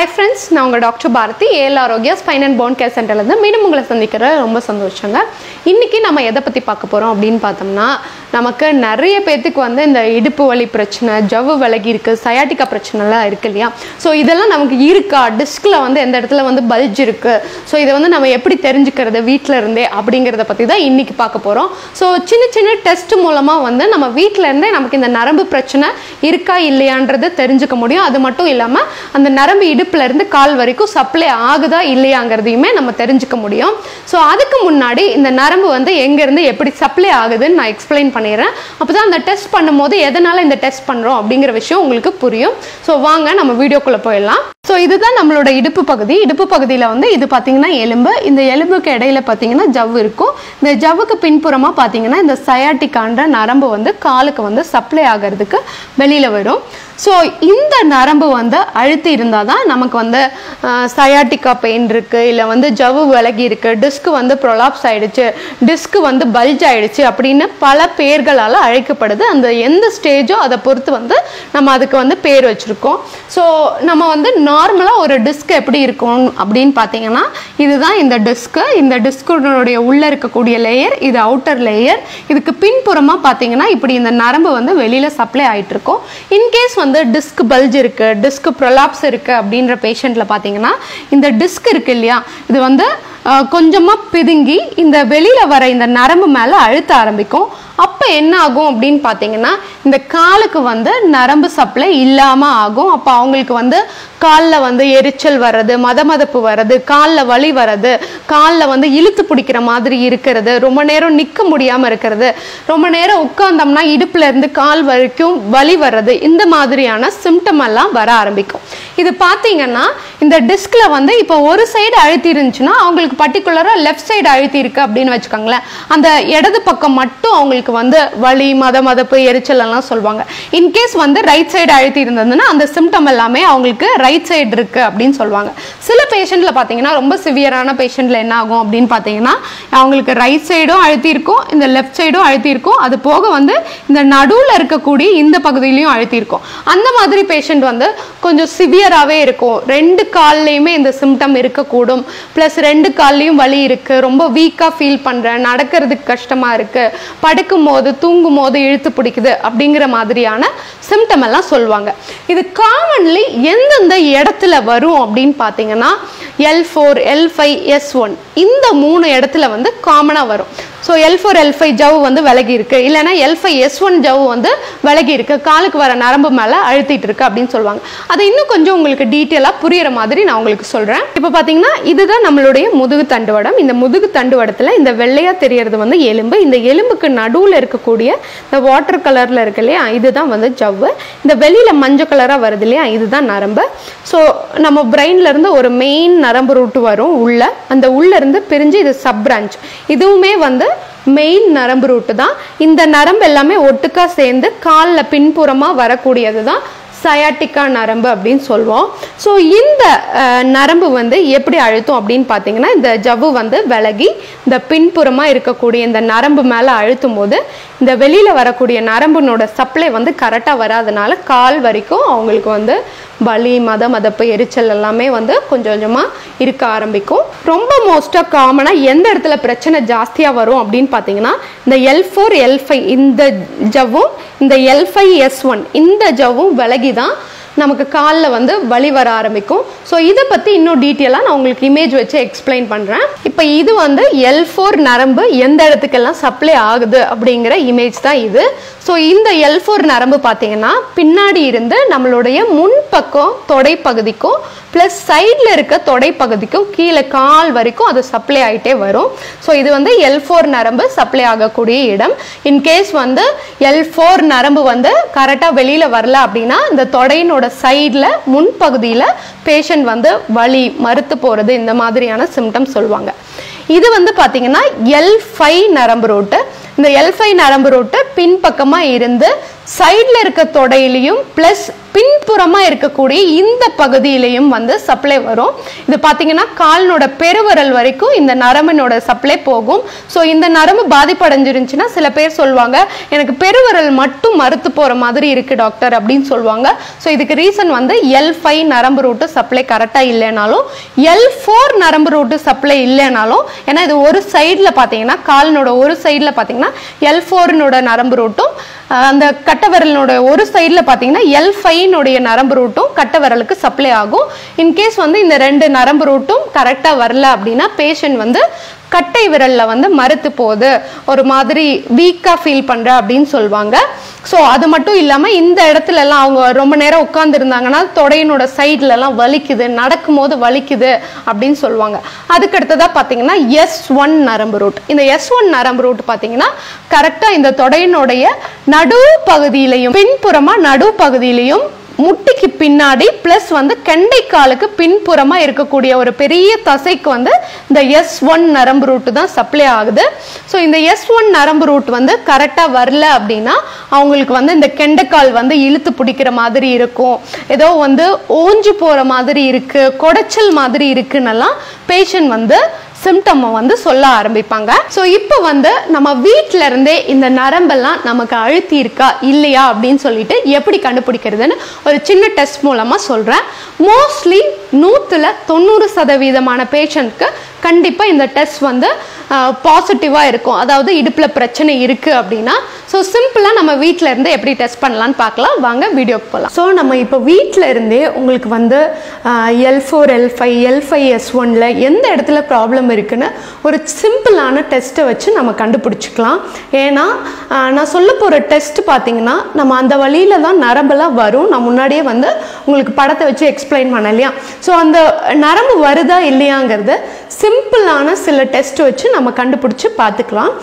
high friends நான் உங்கள் doctor Bharathi AL Arokya spine and bone care சென்டர்லேருந்து மீண்டும் உங்களை சந்திக்கிற ரொம்ப சந்தோஷங்க இன்றைக்கி நம்ம எதை பற்றி பார்க்க போகிறோம் அப்படின்னு பார்த்தோம்னா நமக்கு நிறைய பேர்த்துக்கு வந்து இந்த இடுப்பு வலி பிரச்சனை ஜவ்வு விலகி இருக்குது சயாட்டிக்கா பிரச்சனைலாம் இருக்கு இல்லையா ஸோ இதெல்லாம் நமக்கு இருக்கா டிஸ்கில் வந்து எந்த இடத்துல வந்து பல்ஜ் இருக்குது ஸோ இதை வந்து நம்ம எப்படி தெரிஞ்சுக்கிறது வீட்டில் இருந்தே அப்படிங்கிறத பற்றி தான் இன்றைக்கி பார்க்க போகிறோம் ஸோ சின்ன சின்ன டெஸ்ட் மூலமாக வந்து நம்ம வீட்டில் இருந்தே நமக்கு இந்த நரம்பு பிரச்சனை இருக்கா இல்லையான்றது தெரிஞ்சுக்க முடியும் அது மட்டும் இல்லாமல் அந்த நரம்பு இடுப்புல இருந்து கால் வரைக்கும் சப்ளை ஆகுதா இல்லையாங்கிறதையுமே நம்ம தெரிஞ்சுக்க முடியும் ஸோ அதுக்கு முன்னாடி இந்த நரம்பு வந்து எங்கேருந்து எப்படி சப்ளை ஆகுதுன்னு நான் எக்ஸ்பிளைன் பண்ணிடுறேன் அப்போ தான் அந்த டெஸ்ட் பண்ணும்போது எதனால் இந்த டெஸ்ட் பண்ணுறோம் அப்படிங்கிற விஷயம் உங்களுக்கு புரியும் ஸோ வாங்க நம்ம வீடியோக்குள்ளே போயிடலாம் ஸோ இதுதான் நம்மளோட இடுப்பு பகுதி இடுப்பு பகுதியில் வந்து இது பார்த்தீங்கன்னா எலும்பு இந்த எலும்புக்கு இடையில பார்த்தீங்கன்னா ஜவ்வு இருக்கும் இந்த ஜவ்வுக்கு பின்புறமாக பார்த்தீங்கன்னா இந்த சயாட்டிக்கான்ற நரம்பு வந்து காலுக்கு வந்து சப்ளை ஆகிறதுக்கு வெளியில் வரும் ஸோ இந்த நரம்பு வந்து அழுத்தி இருந்தால் தான் நமக்கு வந்து சயாட்டிக்கா பெயின் இருக்குது இல்லை வந்து ஜவ்வு விலகி இருக்குது டிஸ்க் வந்து ப்ரொலாப்ஸ் ஆயிடுச்சு டிஸ்க் வந்து பல்ஜ் ஆயிடுச்சு அப்படின்னு பல பேர்களால் அழைக்கப்படுது அந்த எந்த ஸ்டேஜோ அதை பொறுத்து வந்து நம்ம அதுக்கு வந்து பேர் வச்சுருக்கோம் ஸோ நம்ம வந்து நார்மலாக ஒரு டிஸ்க் எப்படி இருக்கும் அப்படின்னு பார்த்தீங்கன்னா இதுதான் இந்த டிஸ்க்கு இந்த டிஸ்குடைய உள்ளே இருக்கக்கூடிய லேயர் இது அவுட்டர் லேயர் இதுக்கு பின்புறமாக பார்த்தீங்கன்னா இப்படி இந்த நரம்பு வந்து வெளியில் சப்ளை ஆகிட்டு இருக்கும் இன்கேஸ் வந்து டிஸ்க் பல்ஜ் இருக்குது டிஸ்க் ப்ரொலாப்ஸ் இருக்குது அப்படின்ற பேஷண்ட்டில் பார்த்தீங்கன்னா இந்த டிஸ்க் இருக்கு இல்லையா இது வந்து கொஞ்சமாக பிதுங்கி இந்த வெளியில் வர இந்த நரம்பு மேலே அழுத்த ஆரம்பிக்கும் அப்போ என்ன ஆகும் அப்படின்னு பார்த்தீங்கன்னா இந்த காலுக்கு வந்து நரம்பு சப்ளை இல்லாமல் ஆகும் அப்போ அவங்களுக்கு வந்து காலில் வந்து எரிச்சல் வர்றது மதமதப்பு வர்றது காலில் வலி வர்றது காலில் வந்து இழுத்து பிடிக்கிற மாதிரி இருக்கிறது ரொம்ப நேரம் நிற்க முடியாமல் இருக்கிறது ரொம்ப நேரம் உட்காந்தோம்னா இடுப்புல இருந்து கால் வரைக்கும் வலி வர்றது இந்த மாதிரியான சிம்டம் எல்லாம் வர ஆரம்பிக்கும் இது பார்த்தீங்கன்னா இந்த டிஸ்கில் வந்து இப்போ ஒரு சைடு அழுத்தி இருந்துச்சுன்னா அவங்களுக்கு பர்டிகுலராக லெஃப்ட் சைடு அழுத்தி இருக்கு அப்படின்னு வச்சுக்கோங்களேன் அந்த இடது பக்கம் மட்டும் அவங்களுக்கு வந்து வலி மத மதப்பு எரிச்சல் எல்லாம் சொல்லுவாங்க இன்கேஸ் வந்து ரைட் சைடு அழுத்தி இருந்ததுன்னா அந்த சிம்டம் எல்லாமே அவங்களுக்கு ரைட் சைடு இருக்கு அப்படின்னு சொல்லுவாங்க சில பேஷண்ட்ல பார்த்தீங்கன்னா ரொம்ப சிவியரான பேஷண்ட்ல என்ன ஆகும் அப்படின்னு பார்த்தீங்கன்னா அவங்களுக்கு ரைட் சைடும் அழுத்தி இருக்கும் இந்த லெஃப்ட் சைடும் அழுத்தி இருக்கும் அது போக வந்து இந்த நடுவில் இருக்கக்கூடிய இந்த பகுதியிலையும் அழுத்தி இருக்கும் அந்த மாதிரி பேஷண்ட் வந்து கொஞ்சம் சிவியராகவே இருக்கும் ரெண்டு கால்லையுமே இந்த சிம்டம் இருக்கக்கூடும் ப்ளஸ் ரெண்டு கால்லையும் வலி இருக்கு ரொம்ப வீக்காக ஃபீல் பண்ணுறேன் நடக்கிறதுக்கு கஷ்டமாக இருக்கு படுக்கும் போது தூங்கும் போது இழுத்து பிடிக்குது அப்படிங்கிற மாதிரியான சிம்டம் எல்லாம் சொல்லுவாங்க இது காமன்லி எந்தெந்த இடத்துல வரும் அப்படின்னு பார்த்தீங்கன்னா L four L five S one இந்த மூணு இடத்துல வந்து காமனாக வரும் so L four L five ஜவ் வந்து விலகி இருக்கு இல்லைனா எல் ஃபைவ் எஸ் ஒன் ஜவ் வந்து விலகி இருக்கு காலுக்கு வர நரம்பு மேலே அழுத்திட்டு இருக்கு அப்படின்னு சொல்லுவாங்க அதை இன்னும் கொஞ்சம் உங்களுக்கு டீட்டெயிலாக புரியுற மாதிரி நான் உங்களுக்கு சொல்கிறேன் இப்போ பார்த்தீங்கன்னா இதுதான் நம்மளுடைய முதுகு தண்டுவடம் இந்த முதுகு தண்டுவடத்தில் இந்த வெள்ளையாக தெரியறது வந்து எலும்பு இந்த எலும்புக்கு நடுவில் இருக்கக்கூடிய இந்த வாட்டர் கலரில் இருக்கு இல்லையா இதுதான் வந்து ஜவ்வு இந்த வெளியில் மஞ்சள் கலராக வருது இல்லையா இதுதான் நரம்பு ஸோ நம்ம பிரெயின்ல இருந்து ஒரு மெயின் நரம்பு ரூட்டு வரும் உள்ள அந்த உள்ள இருந்து பிரிஞ்சு இது சப் பிரான்ச் இதுவுமே வந்து மெயின் நரம்பு ரூட்டு தான் இந்த நரம்பு எல்லாமே ஒட்டுக்கா சேர்ந்து காலில் பின்புறமாக வரக்கூடியது தான் சயாட்டிக்கா நரம்பு அப்படின்னு சொல்லுவோம் ஸோ இந்த நரம்பு வந்து எப்படி அழுத்தும் அப்படின்னு பார்த்தீங்கன்னா இந்த ஜவ்வு வந்து விலகி இந்த பின்புறமாக இருக்கக்கூடிய இந்த நரம்பு மேலே அழுத்தும் போது இந்த வெளியில் வரக்கூடிய நரம்புனோட சப்ளை வந்து கரெக்டாக வராதனால கால் வரைக்கும் அவங்களுக்கு வந்து வலி மத மதப்பு எரிச்சல் எல்லாமே வந்து கொஞ்சம் கொஞ்சமாக இருக்க ஆரம்பிக்கும் ரொம்ப மோஸ்ட்டாக காமனாக எந்த இடத்துல பிரச்சனை ஜாஸ்தியாக வரும் அப்படின்னு பார்த்தீங்கன்னா இந்த எல் ஃபோர் எல் ஃபைவ் இந்த ஜவ்வும் இந்த எல் ஃபைவ் எஸ் ஒன் இந்த ஜவ்வும் விலகி தான் நமக்கு காலில் வந்து வலி வர ஆரம்பிக்கும் ஸோ இதை பற்றி இன்னும் டீட்டெயிலாக நான் உங்களுக்கு இமேஜ் வச்சு எக்ஸ்பிளைன் பண்ணுறேன் இப்போ இது வந்து எல் ஃபோர் நரம்பு எந்த இடத்துக்கெல்லாம் சப்ளை ஆகுது அப்படிங்கிற இமேஜ் தான் இது ஸோ இந்த எல் ஃபோர் நரம்பு பார்த்தீங்கன்னா பின்னாடி இருந்து நம்மளுடைய முன்பக்கம் தொடை பகுதிக்கும் ப்ளஸ் சைடில் இருக்க தொடை பகுதிக்கும் கீழே கால் வரைக்கும் அது சப்ளை ஆகிட்டே வரும் ஸோ இது வந்து எல் ஃபோர் நரம்பு சப்ளை ஆகக்கூடிய இடம் இன்கேஸ் வந்து எல் ஃபோர் நரம்பு வந்து கரெக்டாக வெளியில் வரல அப்படின்னா இந்த தொடையினோட சைடில் முன்பகுதியில் பேஷண்ட் வந்து வலி மறுத்து போகிறது இந்த மாதிரியான சிம்டம் சொல்லுவாங்க இது வந்து பார்த்தீங்கன்னா எல் ஃபைவ் நரம்பு ரோட்டு இந்த எல்ஃபை நரம்பு ரோட்டு பின்பக்கமாக இருந்து சைடில் இருக்க தொடையிலையும் ப்ளஸ் பின்புறமா இருக்கக்கூடிய இந்த பகுதியிலையும் வந்து சப்ளை வரும் இது பார்த்தீங்கன்னா காலினோட பெருவிரல் வரைக்கும் இந்த நரம்பினோட சப்ளை போகும் ஸோ இந்த நரம்பு பாதிப்படைஞ்சிருந்துச்சுன்னா சில பேர் சொல்லுவாங்க எனக்கு பெருவிரல் மட்டும் மறுத்து போகிற மாதிரி இருக்கு டாக்டர் அப்படின்னு சொல்லுவாங்க ஸோ இதுக்கு ரீசன் வந்து எல் ஃபைவ் நரம்பு ரூட்டு சப்ளை கரெக்டாக இல்லைனாலும் எல் ஃபோர் நரம்பு ரூட்டு சப்ளை இல்லைனாலும் ஏன்னா இது ஒரு சைடில் பார்த்தீங்கன்னா காலினோட ஒரு சைடில் பார்த்தீங்கன்னா எல் ஃபோர்னோட நரம்பு ரூட்டும் அஹ் அந்த கட்டை விரலினோட ஒரு சைடில் பார்த்தீங்கன்னா எல் ஃபைனுடைய நரம்பு ரூட்டும் கட்டை விரலுக்கு சப்ளை ஆகும் இன்கேஸ் வந்து இந்த ரெண்டு நரம்பு ரூட்டும் கரெக்டாக வரல அப்படின்னா பேஷண்ட் வந்து கட்டை விரல்ல வந்து மறுத்து போகுது ஒரு மாதிரி வீக்காக ஃபீல் பண்ணுற அப்படின்னு சொல்லுவாங்க ஸோ அது மட்டும் இல்லாமல் இந்த இடத்துல எல்லாம் அவங்க ரொம்ப நேரம் உட்காந்துருந்தாங்கன்னா தொடையினோட சைட்லலாம் வலிக்குது நடக்கும்போது வலிக்குது அப்படின்னு சொல்லுவாங்க அதுக்கு அடுத்ததாக பார்த்தீங்கன்னா எஸ் ஒன் நரம்பு ரூட் இந்த எஸ் ஒன் நரம்பு ரூட் பார்த்தீங்கன்னா கரெக்டாக இந்த தொடையினுடைய நடு பகுதியிலையும் பின்புறமாக நடு பகுதியிலையும் முட்டிக்கு பின்னாடி ப்ளஸ் வந்து கெண்டைக்காலுக்கு பின்புறமா இருக்கக்கூடிய ஒரு பெரிய தசைக்கு வந்து இந்த எஸ் ஒன் நரம்பு ரூட்டு தான் சப்ளை ஆகுது ஸோ இந்த எஸ் ஒன் நரம்பு ரூட் வந்து கரெக்டாக வரல அப்படின்னா அவங்களுக்கு வந்து இந்த கெண்டைக்கால் வந்து இழுத்து பிடிக்கிற மாதிரி இருக்கும் ஏதோ வந்து ஓஞ்சு போகிற மாதிரி இருக்கு குடைச்சல் மாதிரி இருக்குன்னெல்லாம் பேஷண்ட் வந்து சிம்டம் வந்து சொல்ல ஆரம்பிப்பாங்க ஸோ இப்போ வந்து நம்ம வீட்டில இருந்தே இந்த நரம்பெல்லாம் நமக்கு அழுத்தி இருக்கா இல்லையா அப்படின்னு சொல்லிட்டு எப்படி கண்டுபிடிக்கிறதுன்னு ஒரு சின்ன டெஸ்ட் மூலமா சொல்றேன் மோஸ்ட்லி நூத்துல தொண்ணூறு சதவீதமான பேஷண்ட்க்கு கண்டிப்பா இந்த டெஸ்ட் வந்து பாசிட்டிவாக இருக்கும் அதாவது இடுப்பில் பிரச்சனை இருக்குது அப்படின்னா ஸோ சிம்பிளாக நம்ம வீட்டில் இருந்து எப்படி டெஸ்ட் பண்ணலான்னு பார்க்கலாம் வாங்க வீடியோக்கு போகலாம் ஸோ நம்ம இப்போ வீட்டில் இருந்தே உங்களுக்கு வந்து L four L five L five S ஒனில் எந்த இடத்துல ப்ராப்ளம் இருக்குன்னு ஒரு சிம்பிளான டெஸ்ட்டை வச்சு நம்ம கண்டுபிடிச்சிக்கலாம் ஏன்னா ஆஹ், நான் சொல்ல போகிற டெஸ்ட் பார்த்தீங்கன்னா நம்ம அந்த வழியில் தான் நரம்பெல்லாம் வரும் நான் முன்னாடியே வந்து உங்களுக்கு படத்தை வச்சு எக்ஸ்பிளைன் பண்ண இல்லையா ஸோ அந்த நரம்பு வருதா இல்லையாங்கிறது சிம்பிளான சில டெஸ்ட் வச்சு நம்ம கண்டுபிடிச்சி பார்த்துக்கலாம்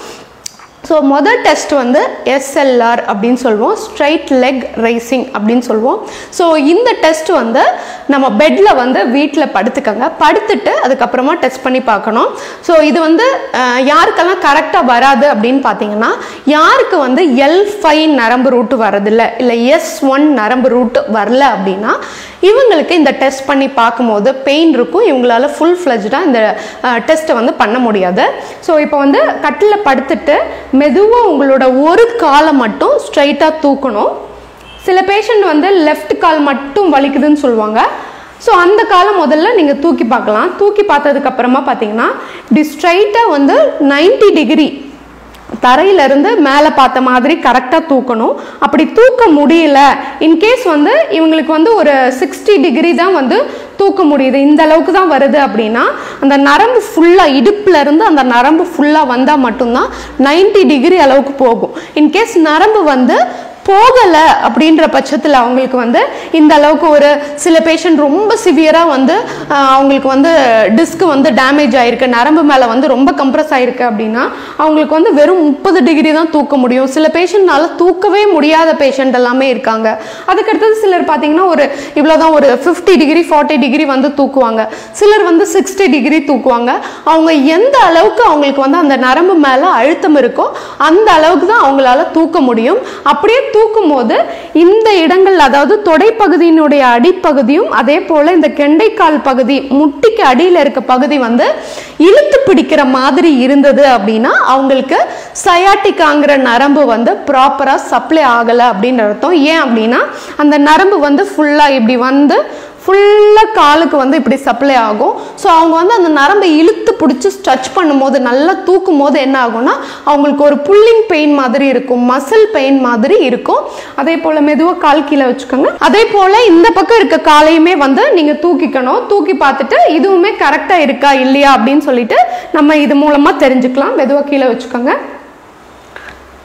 ஸோ மொதல் டெஸ்ட் வந்து எஸ்எல்ஆர் அப்படின்னு சொல்லுவோம் ஸ்ட்ரைட் லெக் ரைசிங் அப்படின்னு சொல்லுவோம் ஸோ இந்த டெஸ்ட் வந்து நம்ம பெட்டில் வந்து வீட்டில் படுத்துக்கங்க படுத்துட்டு அதுக்கப்புறமா டெஸ்ட் பண்ணி பார்க்கணும் ஸோ இது வந்து அஹ், யாருக்கெல்லாம் கரெக்டாக வராது அப்படின்னு பார்த்தீங்கன்னா யாருக்கு வந்து எல் ஃபைவ் நரம்பு ரூட்டு வரதில்ல இல்லை எஸ் ஒன் நரம்பு ரூட்டு வரல அப்படின்னா இவங்களுக்கு இந்த டெஸ்ட் பண்ணி பார்க்கும்போது பெயின் இருக்கும் இவங்களால ஃபுல் ஃப்ளெஜ்டாக இந்த டெஸ்ட்டை வந்து பண்ண முடியாது ஸோ இப்போ வந்து கட்டில் படுத்துட்டு மெதுவாக உங்களோட ஒரு காலை மட்டும் ஸ்ட்ரைட்டாக தூக்கணும் சில பேஷண்ட் வந்து லெஃப்ட் கால் மட்டும் வலிக்குதுன்னு சொல்லுவாங்க ஸோ அந்த காலை முதல்ல நீங்கள் தூக்கி பார்க்கலாம் தூக்கி பார்த்ததுக்கு அப்புறமா பார்த்தீங்கன்னா இப்படி ஸ்ட்ரைட்டாக வந்து 90 டிகிரி தரையிலிருந்து மேலே பார்த்த மாதிரி கரெக்டாக தூக்கணும் அப்படி தூக்க முடியல இன்கேஸ் வந்து இவங்களுக்கு வந்து ஒரு சிக்ஸ்டி டிகிரி தான் வந்து தூக்க முடியுது இந்த அளவுக்கு தான் வருது அப்படின்னா அந்த நரம்பு ஃபுல்லாக இடுப்புல இருந்து அந்த நரம்பு ஃபுல்லாக வந்தால் மட்டும்தான் 90 டிகிரி அளவுக்கு போகும் இன்கேஸ் நரம்பு வந்து போகலை அப்படின்ற பட்சத்தில் அவங்களுக்கு வந்து இந்த அளவுக்கு ஒரு சில பேஷண்ட் ரொம்ப சிவியராக வந்து ஆஹ், அவங்களுக்கு வந்து டிஸ்க் வந்து டேமேஜ் ஆயிருக்கு நரம்பு மேலே வந்து ரொம்ப கம்ப்ரஸ் ஆயிருக்கு அப்படின்னா அவங்களுக்கு வந்து வெறும் முப்பது டிகிரி தான் தூக்க முடியும் சில பேஷண்ட்னால தூக்கவே முடியாத பேஷண்ட் எல்லாமே இருக்காங்க அதுக்கடுத்தது சிலர் பார்த்தீங்கன்னா ஒரு இவ்வளோதான் ஒரு ஃபிஃப்டி டிகிரி ஃபார்ட்டி டிகிரி வந்து தூக்குவாங்க சிலர் வந்து சிக்ஸ்டி டிகிரி தூக்குவாங்க அவங்க எந்த அளவுக்கு அவங்களுக்கு வந்து அந்த நரம்பு மேலே அழுத்தம் இருக்கோ அந்த அளவுக்கு தான் அவங்களால தூக்க முடியும் அப்படியே தூக்கும் போது இந்த இடங்கள் அதாவது தொடைப்பகுதியினுடைய அடிப்பகுதியும் அதே போல இந்த கெண்டைக்கால் பகுதி முட்டிக்கு அடியில் இருக்க பகுதி வந்து இழுத்து பிடிக்கிற மாதிரி இருந்தது அப்படின்னா அவங்களுக்கு சயாட்டிக்காங்கிற நரம்பு வந்து ப்ராப்பராக சப்ளை ஆகலை அப்படின்னு அர்த்தம் ஏன் அப்படின்னா அந்த நரம்பு வந்து ஃபுல்லாக இப்படி வந்து ஃபுல்லாக காலுக்கு வந்து இப்படி சப்ளை ஆகும் ஸோ அவங்க வந்து அந்த நரம்பை இழுத்து பிடிச்சி ஸ்ட்ரெச் பண்ணும்போது நல்லா தூக்கும் போது என்ன ஆகும்னா அவங்களுக்கு ஒரு புல்லிங் பெயின் மாதிரி இருக்கும் மசில் பெயின் மாதிரி இருக்கும் அதே போல் மெதுவாக கால் கீழே வச்சுக்கோங்க அதே போல் இந்த பக்கம் இருக்க காலையுமே வந்து நீங்கள் தூக்கிக்கணும் தூக்கி பார்த்துட்டு இதுவுமே கரெக்டாக இருக்கா இல்லையா அப்படின்னு சொல்லிட்டு நம்ம இது மூலமாக தெரிஞ்சுக்கலாம் மெதுவாக கீழே வச்சுக்கோங்க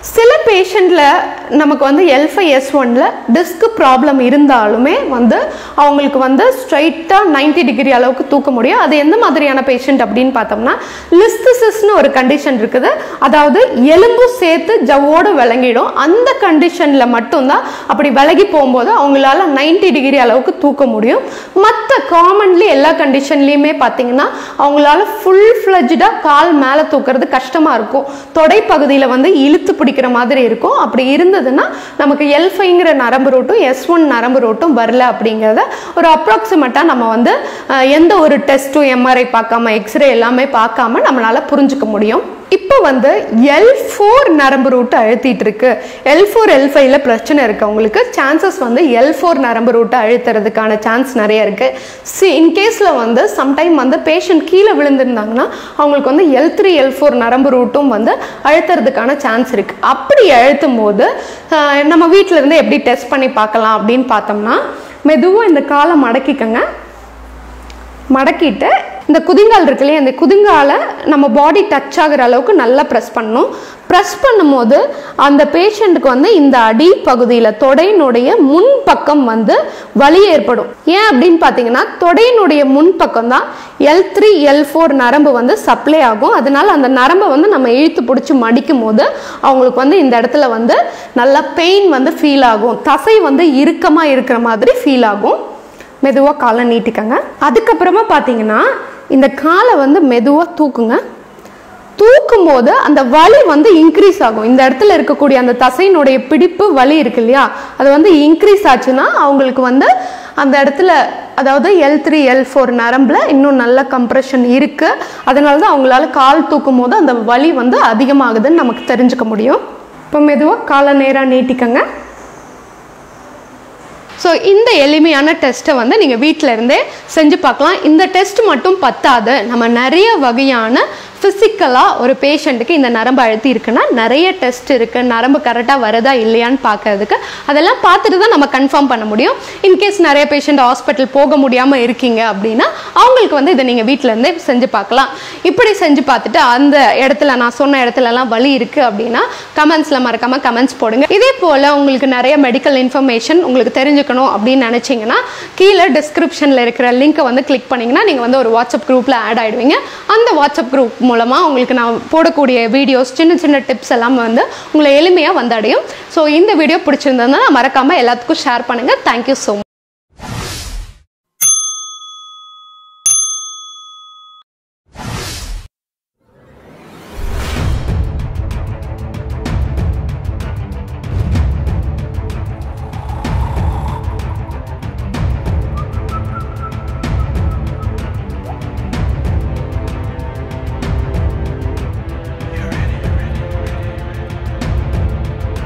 சில பேஷண்ட்டில் நமக்கு வந்து எல்ஃபை எஸ் ஒனில் டிஸ்க் ப்ராப்ளம் இருந்தாலுமே வந்து அவங்களுக்கு வந்து ஸ்ட்ரைட்டாக 90 டிகிரி அளவுக்கு தூக்க முடியும் அது எந்த மாதிரியான பேஷண்ட் அப்படின்னு பார்த்தோம்னா லிஸ்திசிஸ்னு ஒரு கண்டிஷன் இருக்குது அதாவது எலும்பு சேர்த்து ஜவ்வோடு விளங்கிடும் அந்த கண்டிஷனில் மட்டும்தான் அப்படி விலகி போகும்போது அவங்களால 90 டிகிரி அளவுக்கு தூக்க முடியும் மற்ற காமன்லி எல்லா கண்டிஷன்லையுமே பார்த்தீங்கன்னா அவங்களால ஃபுல் ஃப்ளஜ்டாக கால் மேலே தூக்குறது கஷ்டமாக இருக்கும் தொடை பகுதியில் வந்து இழுத்து பிடிக்கிற மாதிரி இருக்கும் அப்படி இருந்ததுன்னா நமக்கு எல்ஃபைங்கிற நரம்பு ரோட்டும் எஸ் ஒன் நரம்பு ரோட்டும் வரல அப்படிங்கிறத ஒரு அப்ராக்சிமேட்டாக நம்ம வந்து அஹ், எந்த ஒரு டெஸ்ட்டும் எம்ஆர்ஐ பார்க்காம எக்ஸ்ரே எல்லாமே பார்க்காம நம்மளால புரிஞ்சுக்க முடியும் இப்போ வந்து எல் ஃபோர் நரம்பு ரூட்டு அழுத்திட்டு இருக்கு எல் ஃபோர் எல் ஃபைவ்ல பிரச்சனை இருக்கு அவங்களுக்கு சான்சஸ் வந்து எல் ஃபோர் நரம்பு ரூட்டை அழுத்துறதுக்கான சான்ஸ் நிறைய இருக்கு சி இன்கேஸில் வந்து சம்டைம் வந்து பேஷண்ட் கீழே விழுந்திருந்தாங்கன்னா அவங்களுக்கு வந்து எல் த்ரீ எல் ஃபோர் நரம்பு ரூட்டும் வந்து அழுத்துறதுக்கான சான்ஸ் இருக்கு அப்படி அழுத்தும் போது ஆஹ், நம்ம வீட்டில இருந்து எப்படி டெஸ்ட் பண்ணி பார்க்கலாம் அப்படின்னு பார்த்தோம்னா மெதுவாக இந்த காலை மடக்கிக்கங்க மடக்கிட்டு இந்த குதிங்கால் இருக்கு இல்லையா இந்த குதிங்காலை நம்ம பாடி டச் ஆகுற அளவுக்கு நல்லா ப்ரெஸ் பண்ணணும் ப்ரெஸ் பண்ணும்போது அந்த பேஷண்ட்டுக்கு வந்து இந்த அடி பகுதியில் தொடையினுடைய முன் பக்கம் வந்து வலி ஏற்படும் ஏன் அப்படின்னு பார்த்தீங்கன்னா தொடையினுடைய முன் பக்கம் தான் எல் த்ரீ எல் ஃபோர் நரம்பு வந்து சப்ளை ஆகும் அதனால அந்த நரம்பை வந்து நம்ம இழுத்து பிடிச்சி மடிக்கும் போது அவங்களுக்கு வந்து இந்த இடத்துல வந்து நல்லா பெயின் வந்து ஃபீல் ஆகும் தசை வந்து இறுக்கமாக இருக்கிற மாதிரி ஃபீல் ஆகும் மெதுவாக காலை நீட்டிக்கங்க அதுக்கப்புறமா பார்த்தீங்கன்னா இந்த காலை வந்து மெதுவாக தூக்குங்க தூக்கும் போது அந்த வலி வந்து இன்க்ரீஸ் ஆகும் இந்த இடத்துல இருக்கக்கூடிய அந்த தசையினுடைய பிடிப்பு வலி இருக்கு இல்லையா அது வந்து இன்க்ரீஸ் ஆச்சுன்னா அவங்களுக்கு வந்து அந்த இடத்துல அதாவது எல் த்ரீ எல் ஃபோர் நரம்பில் இன்னும் நல்ல கம்ப்ரெஷன் இருக்கு அதனால தான் அவங்களால கால் தூக்கும் போது அந்த வலி வந்து அதிகமாகுதுன்னு நமக்கு தெரிஞ்சுக்க முடியும் இப்போ மெதுவாக காலை நேராக நீட்டிக்கங்க ஸோ இந்த எளிமையான டெஸ்ட்டை வந்து நீங்கள் வீட்டில் இருந்தே செஞ்சு பார்க்கலாம் இந்த டெஸ்ட் மட்டும் பத்தாது நம்ம நிறைய வகையான ஃபிசிக்கலாக ஒரு பேஷண்ட்டுக்கு இந்த நரம்பு அழுத்தி இருக்குன்னா நிறைய டெஸ்ட் இருக்குது நரம்பு கரெக்டாக வருதா இல்லையான்னு பார்க்கறதுக்கு அதெல்லாம் பார்த்துட்டு தான் நம்ம கன்ஃபார்ம் பண்ண முடியும் இன்கேஸ் நிறைய பேஷண்ட் ஹாஸ்பிட்டல் போக முடியாமல் இருக்கீங்க அப்படின்னா அவங்களுக்கு வந்து இதை நீங்கள் வீட்டில் இருந்தே செஞ்சு பார்க்கலாம் இப்படி செஞ்சு பார்த்துட்டு அந்த இடத்துல நான் சொன்ன இடத்துலலாம் வலி இருக்குது அப்படின்னா கமெண்ட்ஸில் மறக்காமல் கமெண்ட்ஸ் போடுங்க இதே போல் உங்களுக்கு நிறைய மெடிக்கல் இன்ஃபர்மேஷன் உங்களுக்கு தெரிஞ்சுக்கணும் அப்படின்னு நினச்சிங்கன்னா கீழே டிஸ்கிரிப்ஷனில் இருக்கிற லிங்க்கை வந்து கிளிக் பண்ணிங்கன்னா நீங்கள் வந்து ஒரு வாட்ஸ்அப் குரூப்பில் ஆட் ஆகிடுவீங்க அந்த வாட்ஸ்அப் குரூப் மூலமாக உங்களுக்கு நான் போடக்கூடிய வீடியோஸ் சின்ன சின்ன டிப்ஸ் எல்லாம் வந்து உங்களை எளிமையாக வந்தடையும் ஸோ இந்த வீடியோ பிடிச்சிருந்ததுன்னா மறக்காமல் எல்லாத்துக்கும் ஷேர் பண்ணுங்கள் தேங்க்யூ ஸோ மச்